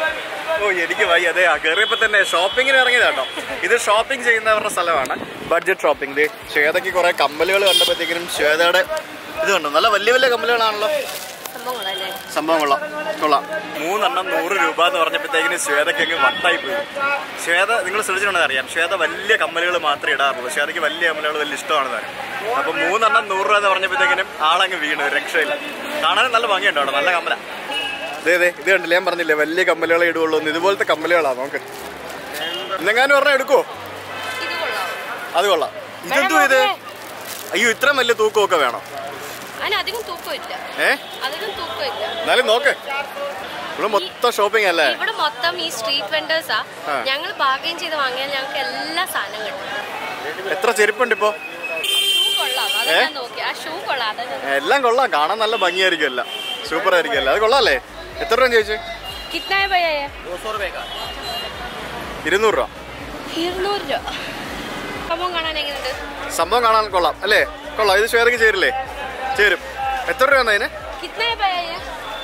ഓ എനിക്ക് വൈ അതെ ആ കയറിയപ്പോ തന്നെ ഷോപ്പിങ്ങിന് ഇറങ്ങിയതാട്ടോ ഇത് ഷോപ്പിംഗ് ചെയ്യുന്നവരുടെ സ്ഥലമാണ് ബഡ്ജറ്റ് ഷോപ്പിംഗ് ദേ ശ്വേതയ്ക്ക് കുറെ കമ്മലുകൾ കണ്ടപ്പോഴത്തേക്കിനും ശ്വേതയുടെ ഇത് കണ്ടു നല്ല വലിയ വലിയ കമ്മലുകളാണല്ലോ സംഭവം കൊള്ളാല്ലേ സംഭവം കൊള്ളാം കൊള്ളാം മൂന്നെണ്ണം നൂറ് രൂപ എന്ന് പറഞ്ഞപ്പോഴത്തേക്കിന് ശ്വേതയ്ക്ക് അങ്ങ് വട്ടായി പോയി ശ്വേത നിങ്ങൾ ശ്രദ്ധിച്ചിട്ടുണ്ടെന്ന് അറിയാം ശ്വേത വലിയ കമ്മലുകൾ മാത്രമേ ഇടാറുള്ളൂ ശ്വേതയ്ക്ക് വലിയ കമ്മലുകൾ വലിയ ഇഷ്ടമാണ് താൻ അപ്പൊ മൂന്നെണ്ണം നൂറ് രൂപ എന്ന് പറഞ്ഞപ്പോഴത്തേക്കിനും ആളങ്ങ് വീണ് ഒരു രക്ഷയില്ല കാണാനും നല്ല ഭംഗിയുണ്ടോ അവിടെ നല്ല കമ്മല ഇതേ ഇതേ ഇത് കണ്ടില്ല ഞാൻ പറഞ്ഞില്ലേ വലിയ കമ്മലുകളെ ഇടുള്ളൂ എന്ന് ഇതുപോലത്തെ കമ്മലുകളാ നോക്ക് ഇന്നെങ്ങാനും പറഞ്ഞാൽ എടുക്കുവോ ഇത് കൊള്ളാം അത് കൊള്ളാം ഇതെന്തോ ഇത് അയ്യോ ഇത്രയും വലിയ തൂക്കമൊക്കെ വേണം അതിന് അധികം തൂക്കമില്ല ഏ അധികം തൂക്കമില്ല എന്നാലും നോക്ക് ഇവിടെ മൊത്തം ഷോപ്പിംഗ് അല്ലേ ഇവിടെ മൊത്തം ഈ സ്ട്രീറ്റ് വെൻഡേഴ്സാ ആ. ഞങ്ങൾ ബാർഗൈൻ ചെയ്ത് വാങ്ങിയാൽ ഞങ്ങൾക്ക് എല്ലാ സാധനം കിട്ടും എത്ര ചെരുപ്പുണ്ട് ഇപ്പോ ഷൂ കൊള്ളാം അത് ഞാൻ നോക്കി ആ ഷൂ കൊള്ളാം അത് ഞാൻ- എല്ലാം കൊള്ളാം കാണാൻ നല്ല ഭംഗിയായിരിക്കും എല്ലാം സൂപ്പർ ആയിരിക്കും എല്ലാം അത് കൊള്ളാല്ലേ എത്ര രൂപ ചോദിച്ചു കിतना है भैया ये दो सौ रुपए का ഇരുന്നൂറ് രൂപ ഇരുന്നൂറ് രൂപ സംഭവം കാണാൻ എങ്ങനെയുണ്ട് സംഭവം കാണാൻ കൊള്ളാം അല്ലേ കൊള്ളാം ഇത് ശ്വേതയ്ക്ക് ചേരില്ലേ ചേരും എത്ര രൂപ അതിന് कितना है भैया ये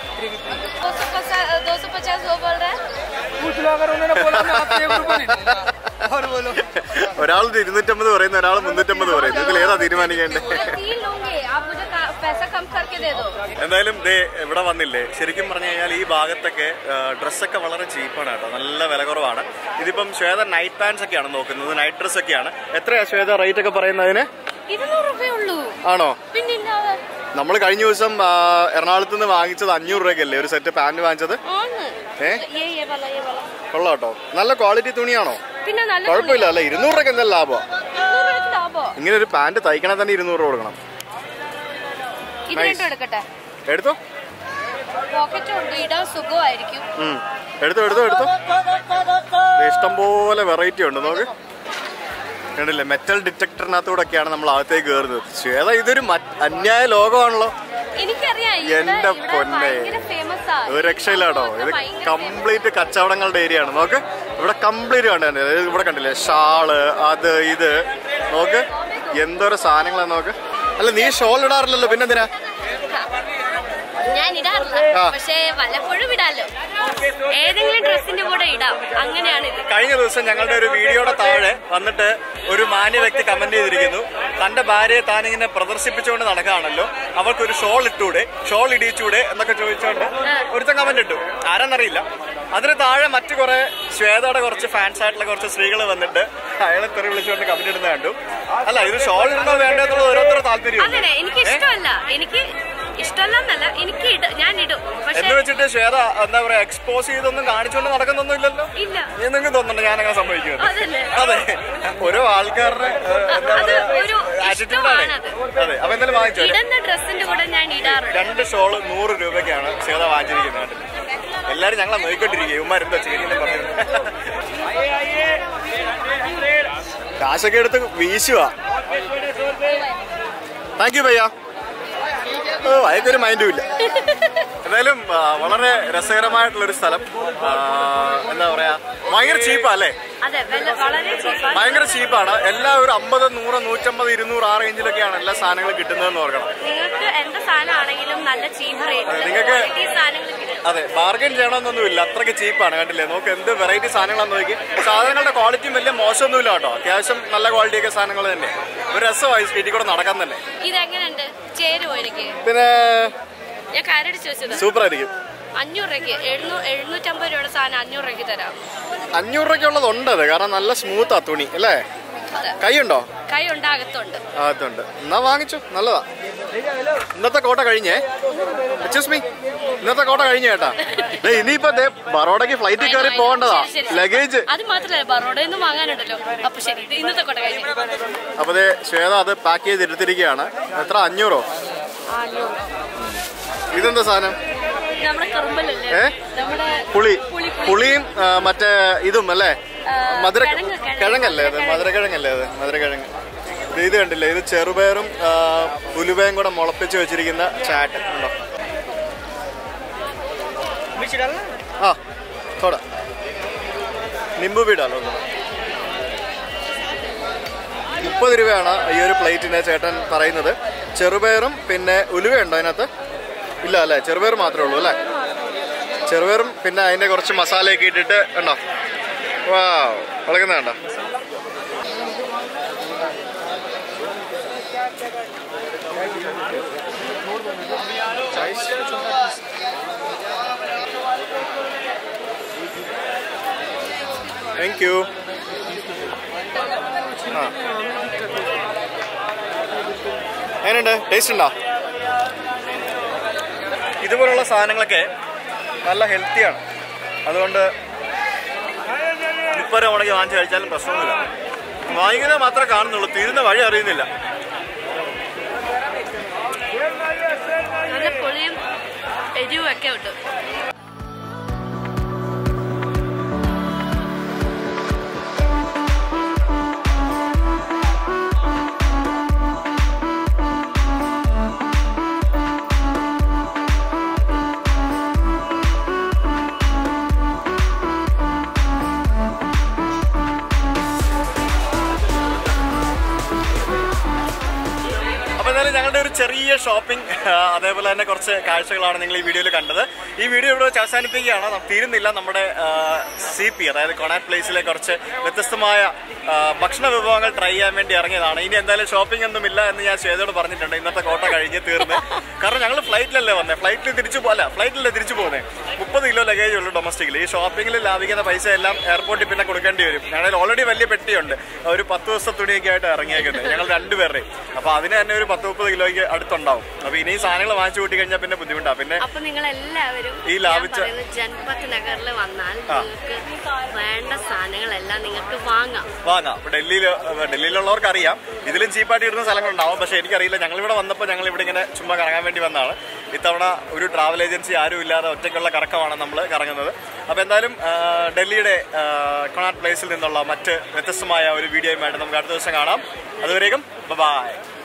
दो सौ पचास दो सौ पचास वो बोल रहा है पूछ लो अगर उन्होंने बोला मैं आपसे एक रुपया नहीं दूंगा और बोलो ഒരാൾ ഇരുന്നൂറ്റമ്പത് പറയുന്നു ഒരാൾ മുന്നൂറ്റമ്പത് പറയുന്നു ഇതിൽ ഏതാ തീരുമാനിക്കേണ്ടത് मैं तीन लूंगी आप मुझे का- पैसा कम करके दे दो എന്തായാലും ദേ ഇവിടെ വന്നില്ലേ ശരിക്കും പറഞ്ഞു കഴിഞ്ഞാൽ ഈ ഭാഗത്തൊക്കെ ഡ്രസ്സൊക്കെ വളരെ ചീപ്പാണ് കേട്ടോ നല്ല വില കുറവാണ് ഇതിപ്പം ശ്വേത നൈറ്റ് പാൻസ് ഒക്കെയാണ് നോക്കുന്നത് നൈറ്റ് ഡ്രസ് ഒക്കെയാണ് എത്രയാ ശ്വേത റേറ്റ് ഒക്കെ പറയുന്നതിന് ഇരുന്നൂറ് രൂപയേ ഉള്ളൂ ആണോ പിന്നില്ലാതെ നമ്മൾ കഴിഞ്ഞ ദിവസം ആ, എറണാകുളത്ത് നിന്ന് വാങ്ങിച്ചത് അഞ്ഞൂറ് രൂപയ്ക്കല്ലേ ഒരു സെറ്റ് പാന്റ് വാങ്ങിച്ചത് ആണ് ഏ ये ये वाला ये वाला കൊള്ളാം കേട്ടോ നല്ല ക്വാളിറ്റി തുണിയാണോ പിന്നെ നല്ല കുഴപ്പമില്ല അല്ലേ ഇരുന്നൂറ് രൂപയ്ക്ക് എന്തായാലും ലാഭമാണ് ഇരുന്നൂറ് രൂപയ്ക്ക് ലാഭോ ഇങ്ങനെ ഒരു പാന്റ് തയ്ക്കണേ തന്നെ ഇരുന്നൂറ് രൂപ കൊടുക്കണം ഇത് Nice. രണ്ടും എടുക്കട്ടെ എടുത്തോ പോക്കറ്റ് ഉണ്ട് ഇടാൻ സുഖമായിരിക്കും ഉം. എടുത്തോ എടുത്തോ എടുത്തോ ദേ ഇഷ്ടംപോലെ വെറൈറ്റി ഉണ്ട് നോക്ക് കണ്ടില്ലേ മെറ്റൽ ഡിറ്റക്ടറിനകത്തൂടെയൊക്കെയാണ് നമ്മൾ അകത്തേക്ക് കയറുന്നത് ശ്വേത ഇതൊരു മറ്റ് അന്യായ ലോകമാണല്ലോ എനിക്കറിയാം എന്റെ പൊന്നെ. ഫേമസ് ആ ഒരു രക്ഷയില്ലാട്ടോ ഇത് കംപ്ലീറ്റ് കച്ചവടങ്ങളുടെ ഏരിയ ആണ് നോക്ക് ഇവിടെ കംപ്ലീറ്റ് കണ്ടേ ഇവിടെ കണ്ടില്ലേ ഷാള് അത് ഇത് നോക്ക് എന്തോരം സാധനങ്ങളാ നോക്ക് അല്ല നീ ഷോൾ ഇടാറില്ലല്ലോ പിന്നെന്തിനാ ഞാൻ ഇടാറില്ല ആ. പക്ഷേ വല്ലപ്പോഴും ഇടാലോ ഏതെങ്കിലും ഡ്രസ്സിന്റെ കൂടെ ഇടാം അങ്ങനെയാണ് ഇത് കഴിഞ്ഞ ദിവസം ഞങ്ങളുടെ ഒരു വീഡിയോയുടെ താഴെ വന്നിട്ട് ഒരു മാന്യ വ്യക്തി കമന്റ് ചെയ്തിരിക്കുന്നു തന്റെ ഭാര്യയെ താനിങ്ങനെ പ്രദർശിപ്പിച്ചുകൊണ്ട് നടക്കുകയാണല്ലോ അവൾക്ക് ഒരു ഷോൾ ഇട്ടൂടെ ഷോൾ ഇടിയിച്ചൂടെ എന്നൊക്കെ ചോദിച്ചുകൊണ്ട് ഒരുത്തൻ കമന്റ് ഇട്ടു ആരാന്നറിയില്ല അതിന് താഴെ മറ്റു കുറെ ശ്വേതയുടെ കുറച്ച് ഫാൻസ് ആയിട്ടുള്ള കുറച്ച് സ്ത്രീകൾ വന്നിട്ട് അയാളെ തെറി വിളിച്ചുകൊണ്ട് കമന്റ് ഇടുന്ന കണ്ടു അല്ല ഇത് ഷോൾ ഇടണോ വേണ്ടോ എന്നുള്ളത് ഓരോരുത്തരുടെ താല്പര്യം അങ്ങനെ എനിക്ക് ഇഷ്ടമല്ല എനിക്ക് ഇഷ്ടമല്ലെന്നല്ല എനിക്ക് ഇട ഞാൻ ഇടും പക്ഷെ എന്ന് വെച്ചിട്ട് ശ്വേത എന്താ പറയാ എക്സ്പോസ് ചെയ്തൊന്നും കാണിച്ചുകൊണ്ട് നടക്കുന്നൊന്നും ഇല്ലല്ലോ ഇല്ല നീ നിങ്ങൾക്ക് തോന്നുന്നുണ്ട് ഞാൻ അങ്ങനെ സംഭവിക്കുന്നത് അതല്ലേ അതെ ഓരോ ആൾക്കാരുടെ ഏഹ്, എന്താ അത് പറയാ ഒരു ആറ്റിറ്റ്യൂഡ് ആണ് ഇഷ്ടമാണത്. അതെ അപ്പൊ എന്തായാലും വാങ്ങിച്ചോ ഇടുന്ന ഡ്രസ്സിന്റെ കൂടെ ഞാൻ ഇടാറുണ്ട് രണ്ട് ഷോള് നൂറ് രൂപയ്ക്കാണ് ശ്വേത വാങ്ങിച്ചിരിക്കുന്നത് കണ്ടില്ലേ? എല്ലാരും ഞങ്ങളെ നോക്കിക്കൊണ്ടിരിക്കുക ഇവന്മാരെന്തോ ചെയ്യുന്നു പറഞ്ഞു കാശൊക്കെ എടുത്ത് വീശുവാ താങ്ക് യു ഭയ്യ ഓ അതൊക്കെ മൈൻഡും ഇല്ല എന്തായാലും ആ, വളരെ രസകരമായിട്ടുള്ള ഒരു സ്ഥലം ആ, എന്താ പറയാ ഭയങ്കര ചീപ്പാ അല്ലേ അതെ വില വളരെ ചീപ്പാണ് ഭയങ്കര ചീപ്പാണ് എല്ലാ ഒരു അമ്പത് നൂറ് നൂറ്റമ്പത് ഇരുന്നൂറ് ആ റേഞ്ചിലൊക്കെയാണ് എല്ലാ സാധനങ്ങളും കിട്ടുന്നതെന്ന് ഓർക്കണം നിങ്ങൾക്ക് എന്ത് സാധനമാണെങ്കിലും നല്ല ചീപ്പ് റേറ്റിൽ നിങ്ങൾക്ക് ക്വാളിറ്റി സാധനങ്ങൾ കിട്ടും അതെ ബാർഗൈൻ ചെയ്യണമെന്നൊന്നുമില്ല അത്രയ്ക്ക് ചീപ്പാണ് കണ്ടില്ലേ നമുക്ക് എന്ത് വെറൈറ്റി സാധനങ്ങളാന്ന് നോക്കി സാധനങ്ങളുടെ ക്വാളിറ്റിയും വലിയ മോശമൊന്നുമില്ല കേട്ടോ അത്യാവശ്യം നല്ല ക്വാളിറ്റിയൊക്കെ സാധനങ്ങൾ തന്നെ ഒരു രസമായി സ്ട്രീറ്റിൽ കൂടെ നടക്കാൻ തന്നെ ഇതെങ്ങനെയുണ്ട് ചേരുവോ എനിക്ക് പിന്നെ ഞാൻ കരടിച്ച് വെച്ചത് സൂപ്പർ ആയിരിക്കും അഞ്ഞൂറ് രൂപയ്ക്ക് എഴുന്നൂ എഴുന്നൂറ്റമ്പത് രൂപയുടെ സാധനം അഞ്ഞൂറ് രൂപയ്ക്ക് തരാം അഞ്ഞൂറ് രൂപയ്ക്കുള്ളത് ഉണ്ട് അത് കാരണം നല്ല സ്മൂത്താ തുണി അല്ലേ അതെ കൈയുണ്ടോ കൈ ഉണ്ട് അകത്തുണ്ട് അകത്തുണ്ട് എന്നാ വാങ്ങിച്ചു നല്ലതാ ഇന്നത്തെ കോട്ട കഴിഞ്ഞേ എക്സ്ക്യൂസ് മീ ഇന്നത്തെ കോട്ട കഴിഞ്ഞു കേട്ടാ ദേ ഇനിയിപ്പോ ദേ ബറോഡയ്ക്ക് ഫ്ലൈറ്റിൽ കയറി പോകേണ്ടതാ ശരി, ശരി. ലഗേജ് അത് മാത്രമല്ല ബറോഡയിൽ നിന്ന് വാങ്ങാനുണ്ടല്ലോ അപ്പൊ ശരി ഇത് ഇന്നത്തെ കൊട്ട കഴിഞ്ഞു അപ്പൊ ദേ ശ്വേത അത് പാക്ക് ചെയ്ത് എടുത്തിരിക്കുകയാണ് എത്ര അഞ്ഞൂറോ അഞ്ഞൂറ് ഇതെന്താ സാധനം നമ്മുടെ കറുമ്പലല്ലേ ഏ? നമ്മുടെ പുളി പുളി, പുളി. പുളിയും ആ, മറ്റേ ഇതും അല്ലേ ആ, മധുര കിഴങ്ങ്, കിഴങ്ങ്. കിഴങ്ങല്ലേ അത് മധുരക്കിഴങ്ങല്ലേ അത് മധുരക്കിഴങ്ങ് ഇത് ഇത് കണ്ടില്ലേ ഇത് ചെറുപയറും ആ, ഉലുവയും കൂടെ മുളപ്പിച്ച് വെച്ചിരിക്കുന്ന ചാറ്റ് ഉണ്ടോ ആ തോടാ നിമ്പു വീടാണോ മുപ്പത് രൂപയാണ് ഈ ഒരു പ്ലേറ്റിന് ചേട്ടൻ പറയുന്നത് ചെറുപയറും പിന്നെ ഉലുവയുണ്ടോ അതിനകത്ത് ഇല്ല അല്ലേ ചെറുപയർ മാത്രമേ ഉള്ളൂ അല്ലേ ചെറുപയറും പിന്നെ അതിന്റെ കുറച്ച് മസാലയൊക്കെ ഇട്ടിട്ട് ഉണ്ടോ വാ വളക്കുന്ന കണ്ടോ താങ്ക് യു ആ എങ്ങനെയുണ്ട് ടേസ്റ്റ് ഉണ്ടോ ഇതുപോലുള്ള സാധനങ്ങളൊക്കെ നല്ല ഹെൽത്തിയാണ് അതുകൊണ്ട് മുപ്പത് രൂപ മുടക്കി വാങ്ങിച്ച് കഴിച്ചാലും പ്രശ്നമൊന്നുമില്ല വാങ്ങിക്കുന്നത് മാത്രമേ കാണുന്നുള്ളൂ തീരുന്ന വഴി അറിയുന്നില്ല നല്ല പുളിയും എരിവും ഒക്കെ ഉണ്ട് അപ്പൊ എന്തായാലും ഞങ്ങളുടെ ഒരു ചെറിയ ഷോപ്പിംഗ് അതേപോലെ തന്നെ കുറച്ച് കാഴ്ചകളാണ് നിങ്ങൾ ഈ വീഡിയോയിൽ കണ്ടത് ഈ വീഡിയോ ഇവിടെ വെച്ച് അവസാനിപ്പിക്കുകയാണ് ന- തീരുന്നില്ല നമ്മുടെ സി പി അതായത് കൊണാറ്റ് പ്ലേസിലെ കുറച്ച് വ്യത്യസ്തമായ ആ, ഭക്ഷണ വിഭവങ്ങൾ ട്രൈ ചെയ്യാൻ വേണ്ടി ഇറങ്ങിയതാണ് ഇനി എന്തായാലും ഷോപ്പിംഗ് ഒന്നും ഇല്ല എന്ന് ഞാൻ ശ്വേതയോട് പറഞ്ഞിട്ടുണ്ട് ഇന്നത്തെ കോട്ട കഴിഞ്ഞ് തീർന്ന് കാരണം ഞങ്ങൾ ഫ്ലൈറ്റിലല്ലേ വന്നത് ഫ്ലൈറ്റിൽ തിരിച്ചു പോലെ ഫ്ലൈറ്റിലല്ലേ തിരിച്ചു പോകുന്നത് മുപ്പത് കിലോ ലഗേജ് ഉള്ളൂ ഡൊമസ്റ്റിക്കിൽ ഈ ഷോപ്പിംഗിൽ ലാഭിക്കുന്ന പൈസ എല്ലാം എയർപോർട്ടിൽ പിന്നെ കൊടുക്കേണ്ടി വരും ഞങ്ങളിൽ ഓൾറെഡി വലിയ പെട്ടിയുണ്ട് ഒരു പത്ത് ദിവസത്തെ തുണിയൊക്കെ ആയിട്ട് ഇറങ്ങിയേക്കുന്നത് ഞങ്ങൾ രണ്ടുപേരുടെയും അപ്പൊ അതിന് തന്നെ ഒരു പത്ത് മുപ്പത് കിലോയ്ക്ക് അടുത്തുണ്ടാവും അപ്പൊ ഇനി ഈ സാധനങ്ങൾ വാങ്ങിച്ചു കൂട്ടി കഴിഞ്ഞാൽ പിന്നെ ബുദ്ധിമുട്ടാണ് പിന്നെ അപ്പൊ നിങ്ങൾ എല്ലാവരും ഈ ലാഭിച്ച- ജൻപത്ത് നഗറിൽ വന്നാൽ നിങ്ങൾക്ക് വേണ്ട സാധനങ്ങളെല്ലാം നിങ്ങൾക്ക് വാങ്ങാം വാങ്ങാം അപ്പൊ ഡൽഹിയിൽ ഡൽഹിയിലുള്ളവർക്ക് അറിയാം ഇതിലും ചീപ്പായിട്ട് ഇടുന്ന സ്ഥലങ്ങളുണ്ടാവും പക്ഷെ എനിക്കറിയില്ല ഞങ്ങൾ ഇവിടെ വന്നപ്പോൾ ഞങ്ങൾ ഇവിടെ ഇങ്ങനെ ചുമ്മാ കറങ്ങാൻ വേണ്ടി വന്നതാണ് ഇത്തവണ ഒരു ട്രാവൽ ഏജൻസി ആരും ഇല്ലാതെ ഒറ്റയ്ക്കുള്ള കറക്കമാണ് നമ്മൾ കറങ്ങുന്നത് അപ്പോൾ എന്തായാലും ആ, ഡൽഹിയുടെ കൊണാട്ട് പ്ലേസിൽ നിന്നുള്ള മറ്റ് വ്യത്യസ്തമായ ഒരു വീഡിയോയുമായിട്ട് നമുക്ക് അടുത്ത ദിവസം കാണാം അതുവരേക്കും ബൈ